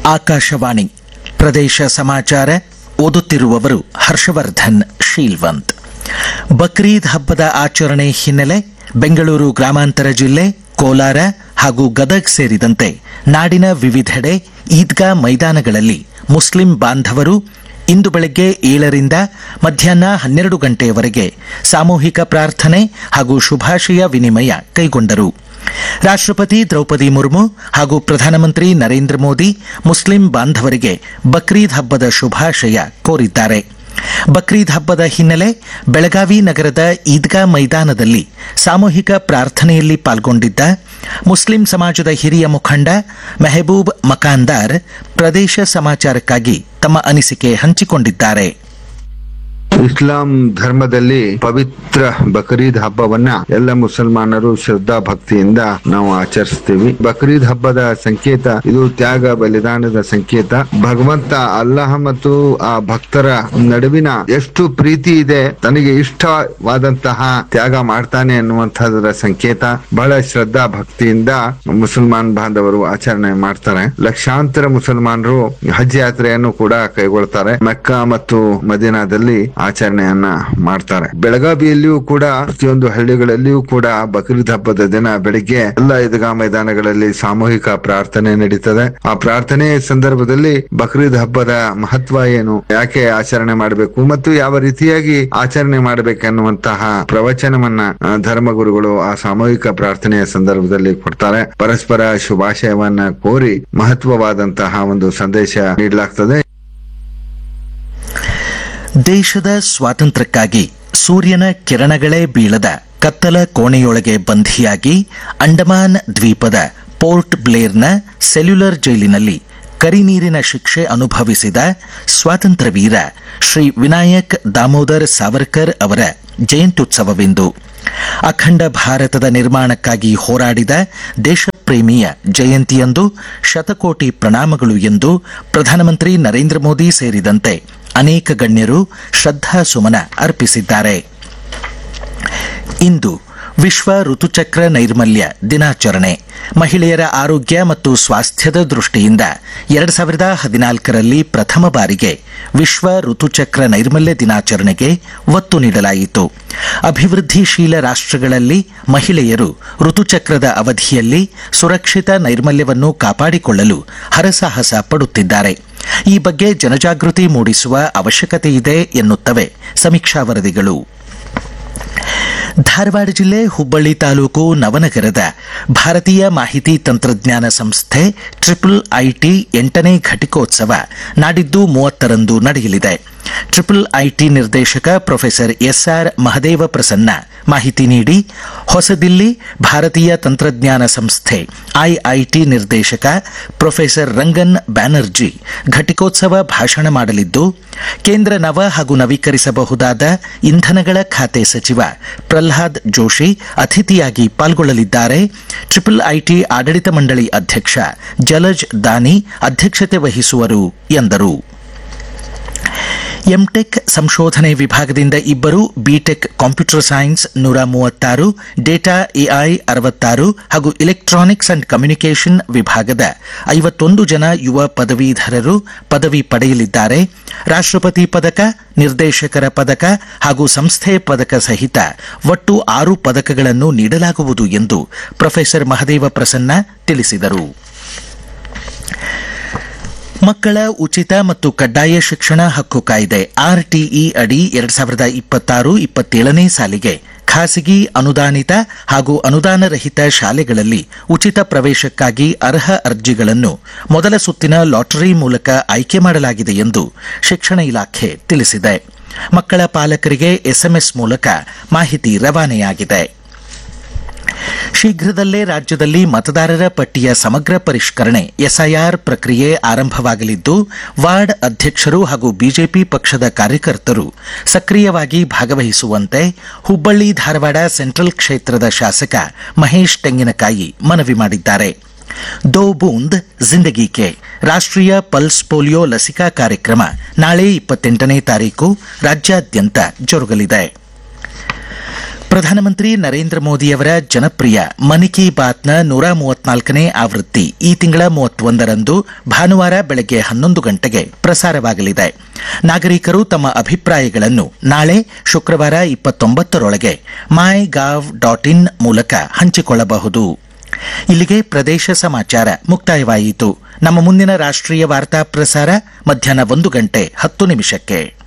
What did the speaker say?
ಆಕಾಶವಾಣಿ ಪ್ರದೇಶ ಸಮಾಚಾರ ಓದುತ್ತಿರುವವರು ಹರ್ಷವರ್ಧನ್ ಶೀಲ್ವಂತ್ ಬಕ್ರೀದ್ ಹಬ್ಬದ ಆಚರಣೆ ಹಿನ್ನೆಲೆ ಬೆಂಗಳೂರು ಗ್ರಾಮಾಂತರ ಜಿಲ್ಲೆ ಕೋಲಾರ ಹಾಗೂ ಗದಗ್ ಸೇರಿದಂತೆ ನಾಡಿನ ವಿವಿಧೆಡೆ ಈದ್ಗಾ ಮೈದಾನಗಳಲ್ಲಿ ಮುಸ್ಲಿಂ ಬಾಂಧವರು ಇಂದು ಬೆಳಗ್ಗೆ ಏಳರಿಂದ ಮಧ್ಯಾಹ್ನ ಹನ್ನೆರಡು ಗಂಟೆಯವರೆಗೆ ಸಾಮೂಹಿಕ ಪ್ರಾರ್ಥನೆ ಹಾಗೂ ಶುಭಾಶಯ ವಿನಿಮಯ ಕೈಗೊಂಡರು ರಾಷ್ಟ್ರಪತಿ ದ್ರೌಪದಿ ಮುರ್ಮು ಹಾಗೂ ಪ್ರಧಾನಮಂತ್ರಿ ನರೇಂದ್ರ ಮೋದಿ ಮುಸ್ಲಿಂ ಬಾಂಧವರಿಗೆ ಬಕ್ರೀದ್ ಹಬ್ಬದ ಶುಭಾಶಯ ಕೋರಿದ್ದಾರೆ ಬಕ್ರೀದ್ ಹಬ್ಬದ ಹಿನ್ನೆಲೆ ಬೆಳಗಾವಿ ನಗರದ ಈದ್ಗಾ ಮೈದಾನದಲ್ಲಿ ಸಾಮೂಹಿಕ ಪ್ರಾರ್ಥನೆಯಲ್ಲಿ ಪಾಲ್ಗೊಂಡಿದ್ದ ಮುಸ್ಲಿಂ ಸಮಾಜದ ಹಿರಿಯ ಮುಖಂಡ ಮೆಹಬೂಬ್ ಮಕಾಂದಾರ್ ಪ್ರದೇಶ ಸಮಾಚಾರಕ್ಕಾಗಿ ತಮ್ಮ ಅನಿಸಿಕೆ ಹಂಚಿಕೊಂಡಿದ್ದಾರೆ ಇಸ್ಲಾಂ ಧರ್ಮದಲ್ಲಿ ಪವಿತ್ರ ಬಕ್ರೀದ್ ಹಬ್ಬವನ್ನ ಎಲ್ಲ ಮುಸಲ್ಮಾನರು ಶ್ರದ್ಧಾ ಭಕ್ತಿಯಿಂದ ನಾವು ಆಚರಿಸ್ತೀವಿ ಬಕ್ರೀದ್ ಹಬ್ಬದ ಸಂಕೇತ ಇದು ತ್ಯಾಗ ಬಲಿದಾನದ ಸಂಕೇತ ಭಗವಂತ ಅಲ್ಲಾಹ ಮತ್ತು ಆ ಭಕ್ತರ ನಡುವಿನ ಎಷ್ಟು ಪ್ರೀತಿ ಇದೆ ತನಗೆ ಇಷ್ಟವಾದಂತಹ ತ್ಯಾಗ ಮಾಡ್ತಾನೆ ಅನ್ನುವಂತಹದರ ಸಂಕೇತ ಬಹಳ ಶ್ರದ್ಧಾ ಭಕ್ತಿಯಿಂದ ಮುಸಲ್ಮಾನ್ ಬಾಂಧವರು ಆಚರಣೆ ಮಾಡ್ತಾರೆ ಲಕ್ಷಾಂತರ ಮುಸಲ್ಮಾನರು ಹಜ್ ಯಾತ್ರೆಯನ್ನು ಕೂಡ ಕೈಗೊಳ್ತಾರೆ ಮೆಕ್ಕಾ ಮತ್ತು ಮದೀನಾದಲ್ಲಿ ಆಚರಣೆಯನ್ನ ಮಾಡ್ತಾರೆ ಬೆಳಗಾವಿಯಲ್ಲಿಯೂ ಕೂಡ ಪ್ರತಿಯೊಂದು ಹಳ್ಳಿಗಳಲ್ಲಿಯೂ ಕೂಡ ಬಕ್ರೀದ್ ಹಬ್ಬದ ದಿನ ಬೆಳಿಗ್ಗೆ ಎಲ್ಲ ಈದ್ಗಾ ಮೈದಾನಗಳಲ್ಲಿ ಸಾಮೂಹಿಕ ಪ್ರಾರ್ಥನೆ ನಡೀತದೆ ಆ ಪ್ರಾರ್ಥನೆ ಸಂದರ್ಭದಲ್ಲಿ ಬಕ್ರೀದ್ ಹಬ್ಬದ ಮಹತ್ವ ಏನು ಯಾಕೆ ಆಚರಣೆ ಮಾಡಬೇಕು ಮತ್ತು ಯಾವ ರೀತಿಯಾಗಿ ಆಚರಣೆ ಮಾಡಬೇಕೆನ್ನುವಂತಹ ಪ್ರವಚನವನ್ನ ಆ, ಧರ್ಮಗುರುಗಳು ಆ ಸಾಮೂಹಿಕ ಪ್ರಾರ್ಥನೆಯ ಸಂದರ್ಭದಲ್ಲಿ ಕೊಡ್ತಾರೆ ಪರಸ್ಪರ ಶುಭಾಶಯವನ್ನ ಕೋರಿ ಮಹತ್ವವಾದಂತಹ ಒಂದು ಸಂದೇಶ ನೀಡಲಾಗ್ತದೆ ದೇಶದ ಸ್ವಾತಂತ್ರ್ಯಕ್ಕಾಗಿ ಸೂರ್ಯನ ಕಿರಣಗಳೇ ಬೀಳದ ಕತ್ತಲ ಕೋಣೆಯೊಳಗೆ ಬಂಧಿಯಾಗಿ ಅಂಡಮಾನ್ ದ್ವೀಪದ ಪೋರ್ಟ್ ಬ್ಲೇರ್ನ ಸೆಲ್ಯುಲರ್ ಜೈಲಿನಲ್ಲಿ ಕರಿನೀರಿನ ಶಿಕ್ಷೆ ಅನುಭವಿಸಿದ ಸ್ವಾತಂತ್ರ್ಯ ವೀರ ಶ್ರೀ ವಿನಾಯಕ್ ದಾಮೋದರ್ ಸಾವರ್ಕರ್ ಅವರ ಜಯಂತ್ಯುತ್ಸವವಿಂದು ಅಖಂಡ ಭಾರತದ ನಿರ್ಮಾಣಕ್ಕಾಗಿ ಹೋರಾಡಿದ ದೇಶಪ್ರೇಮಿಯ ಜಯಂತಿಯಂದು ಶತಕೋಟಿ ಪ್ರಣಾಮಗಳು ಎಂದು ಪ್ರಧಾನಮಂತ್ರಿ ನರೇಂದ್ರ ಮೋದಿ ಸೇರಿದಂತೆ ಅನೇಕ ಗಣ್ಯರು ಶ್ರದ್ಧಾಸುಮನ ಅರ್ಪಿಸಿದ್ದಾರೆ ಇಂದು ವಿಶ್ವ ಋತುಚಕ್ರ ನೈರ್ಮಲ್ಯ ದಿನಾಚರಣೆ ಮಹಿಳೆಯರ ಆರೋಗ್ಯ ಮತ್ತು ಸ್ವಾಸ್ಥ್ಯದ ದೃಷ್ಟಿಯಿಂದ ಎರಡು ಸಾವಿರದ ಹದಿನಾಲ್ಕರಲ್ಲಿ ಪ್ರಥಮ ಬಾರಿಗೆ ವಿಶ್ವ ಋತುಚಕ್ರ ನೈರ್ಮಲ್ಯ ದಿನಾಚರಣೆಗೆ ಒತ್ತು ನೀಡಲಾಯಿತು ಅಭಿವೃದ್ಧಿಶೀಲ ರಾಷ್ಟ್ರಗಳಲ್ಲಿ ಮಹಿಳೆಯರು ಋತುಚಕ್ರದ ಅವಧಿಯಲ್ಲಿ ಸುರಕ್ಷಿತ ನೈರ್ಮಲ್ಯವನ್ನು ಕಾಪಾಡಿಕೊಳ್ಳಲು ಹರಸಾಹಸ ಪಡುತ್ತಿದ್ದಾರೆ ಈ ಬಗ್ಗೆ ಜನಜಾಗೃತಿ ಮೂಡಿಸುವ ಅವಶ್ಯಕತೆಯಿದೆ ಎನ್ನುತ್ತವೆ ಸಮೀಕ್ಷಾ ವರದಿಗಳು ಧಾರವಾಡ ಜಿಲ್ಲೆ ಹುಬ್ಬಳ್ಳಿ ತಾಲೂಕು ನವನಗರದ ಭಾರತೀಯ ಮಾಹಿತಿ ತಂತ್ರಜ್ಞಾನ ಸಂಸ್ಥೆ ಟ್ರಿಪಲ್ ಐಟಿ ಎಂಟನೇ ಘಟಿಕೋತ್ಸವ ನಾಡಿದ್ದು ಮೂವತ್ತರಂದು ನಡೆಯಲಿದೆ ಟ್ರಿಪಲ್ ಐಟಿ ನಿರ್ದೇಶಕ ಪ್ರೊಫೆಸರ್ ಎಸ್ಆರ್ ಮಹದೇವ ಪ್ರಸನ್ನ ಮಾಹಿತಿ ನೀಡಿ ಹೊಸದಿಲ್ಲಿ ಭಾರತೀಯ ತಂತ್ರಜ್ಞಾನ ಸಂಸ್ಥೆ ಐಐಟಿ ನಿರ್ದೇಶಕ ಪ್ರೊಫೆಸರ್ ರಂಗನ್ ಬ್ಯಾನರ್ಜಿ ಘಟಿಕೋತ್ಸವ ಭಾಷಣ ಮಾಡಲಿದ್ದು ಕೇಂದ್ರ ನವ ಹಾಗೂ ನವೀಕರಿಸಬಹುದಾದ ಇಂಧನಗಳ ಖಾತೆ ಸಚಿವ ಪ್ರಹ್ಲಾದ್ ಜೋಶಿ ಅತಿಥಿಯಾಗಿ ಪಾಲ್ಗೊಳ್ಳಲಿದ್ದಾರೆ ಟ್ರಿಪಲ್ ಐಟಿ ಆಡಳಿತ ಮಂಡಳಿ ಅಧ್ಯಕ್ಷ ಜಲಜ್ ದಾನಿ ಅಧ್ಯಕ್ಷತೆ ವಹಿಸುವರು ಎಂದರು ಎಂಟೆಕ್ ಸಂಶೋಧನೆ ವಿಭಾಗದಿಂದ ಇಬ್ಬರು ಬಿಟೆಕ್ ಕಂಪ್ಯೂಟರ್ ಸೈನ್ಸ್ ನೂರ ಮೂವತ್ತಾರು ಡೇಟಾ ಎಐ ಅರವತ್ತಾರು ಹಾಗೂ ಇಲೆಕ್ಟ್ರಾನಿಕ್ಸ್ ಅಂಡ್ ಕಮ್ಯುನಿಕೇಷನ್ ವಿಭಾಗದ ಐವತ್ತೊಂದು ಜನ ಯುವ ಪದವೀಧರರು ಪದವಿ ಪಡೆಯಲಿದ್ದಾರೆ ರಾಷ್ಟ್ರಪತಿ ಪದಕ ನಿರ್ದೇಶಕರ ಪದಕ ಹಾಗೂ ಸಂಸ್ಥೆ ಪದಕ ಸಹಿತ ಒಟ್ಟು ಆರು ಪದಕಗಳನ್ನು ನೀಡಲಾಗುವುದು ಎಂದು ಪ್ರೊಫೆಸರ್ ಮಹದೇವ ಪ್ರಸನ್ನ ತಿಳಿಸಿದರು ಮಕ್ಕಳ ಉಚಿತ ಮತ್ತು ಕಡ್ಡಾಯ ಶಿಕ್ಷಣ ಹಕ್ಕು ಕಾಯ್ದೆ ಆರ್ಟಿಇ ಅಡಿ ಎರಡ್ ಸಾವಿರದ ಇಪ್ಪತ್ತಾರು ಇಪ್ಪತ್ತೇಳನೇ ಸಾಲಿಗೆ ಖಾಸಗಿ ಅನುದಾನಿತ ಹಾಗೂ ಅನುದಾನ ರಹಿತ ಶಾಲೆಗಳಲ್ಲಿ ಉಚಿತ ಪ್ರವೇಶಕ್ಕಾಗಿ ಅರ್ಹ ಅರ್ಜಿಗಳನ್ನು ಮೊದಲ ಸುತ್ತಿನ ಲಾಟರಿ ಮೂಲಕ ಆಯ್ಕೆ ಮಾಡಲಾಗಿದೆ ಎಂದು ಶಿಕ್ಷಣ ಇಲಾಖೆ ತಿಳಿಸಿದೆ ಮಕ್ಕಳ ಪಾಲಕರಿಗೆ ಎಸ್ಎಂಎಸ್ ಮೂಲಕ ಮಾಹಿತಿ ರವಾನೆಯಾಗಿದೆ ಶೀಘ್ರದಲ್ಲೇ ರಾಜ್ಯದಲ್ಲಿ ಮತದಾರರ ಪಟ್ಟಿಯ ಸಮಗ್ರ ಪರಿಷ್ಕರಣೆ ಎಸ್ಐಆರ್ ಪ್ರಕ್ರಿಯೆ ಆರಂಭವಾಗಲಿದ್ದು ವಾರ್ಡ್ ಅಧ್ಯಕ್ಷರು ಹಾಗೂ ಬಿಜೆಪಿ ಪಕ್ಷದ ಕಾರ್ಯಕರ್ತರು ಸಕ್ರಿಯವಾಗಿ ಭಾಗವಹಿಸುವಂತೆ ಹುಬ್ಬಳ್ಳಿ ಧಾರವಾಡ ಸೆಂಟ್ರಲ್ ಕ್ಷೇತ್ರದ ಶಾಸಕ ಮಹೇಶ್ ತೆಂಗಿನಕಾಯಿ ಮನವಿ ಮಾಡಿದ್ದಾರೆ ದೋ ಬೂಂದ್ ಜಿಂದಗಿ ಕೆ ರಾಷ್ಟ್ರೀಯ ಪಲ್ಸ್ ಪೋಲಿಯೋ ಲಸಿಕಾ ಕಾರ್ಯಕ್ರಮ ನಾಳೆ ಇಪ್ಪತ್ತೆಂಟನೇ ತಾರೀಕು ರಾಜ್ಯಾದ್ಯಂತ ಜರುಗಲಿದೆ ಪ್ರಧಾನಮಂತ್ರಿ ನರೇಂದ್ರ ಮೋದಿಯವರ ಜನಪ್ರಿಯ ಮನ್ ಕಿ ಬಾತ್ನ ನೂರ ಮೂವತ್ನಾಲ್ಕನೇ ಆವೃತ್ತಿ ಈ ತಿಂಗಳ ಮೂವತ್ತೊಂದರಂದು ಭಾನುವಾರ ಬೆಳಗ್ಗೆ ಹನ್ನೊಂದು ಗಂಟೆಗೆ ಪ್ರಸಾರವಾಗಲಿದೆ ನಾಗರಿಕರು ತಮ್ಮ ಅಭಿಪ್ರಾಯಗಳನ್ನು ನಾಳೆ ಶುಕ್ರವಾರ ಇಪ್ಪತ್ತೊಂಬತ್ತರೊಳಗೆ ಮೈ ಗಾವ್ ಡಾಟ್ ಇನ್ ಮೂಲಕ ಹಂಚಿಕೊಳ್ಳಬಹುದು ಇಲ್ಲಿಗೆ ಪ್ರದೇಶ ಸಮಾಚಾರ ಮುಕ್ತಾಯವಾಯಿತು ನಮ್ಮ ಮುಂದಿನ ರಾಷ್ಟ್ರೀಯ ವಾರ್ತಾ ಪ್ರಸಾರ ಮಧ್ಯಾಹ್ನ ಒಂದು ಗಂಟೆ ಹತ್ತು ನಿಮಿಷಕ್ಕೆ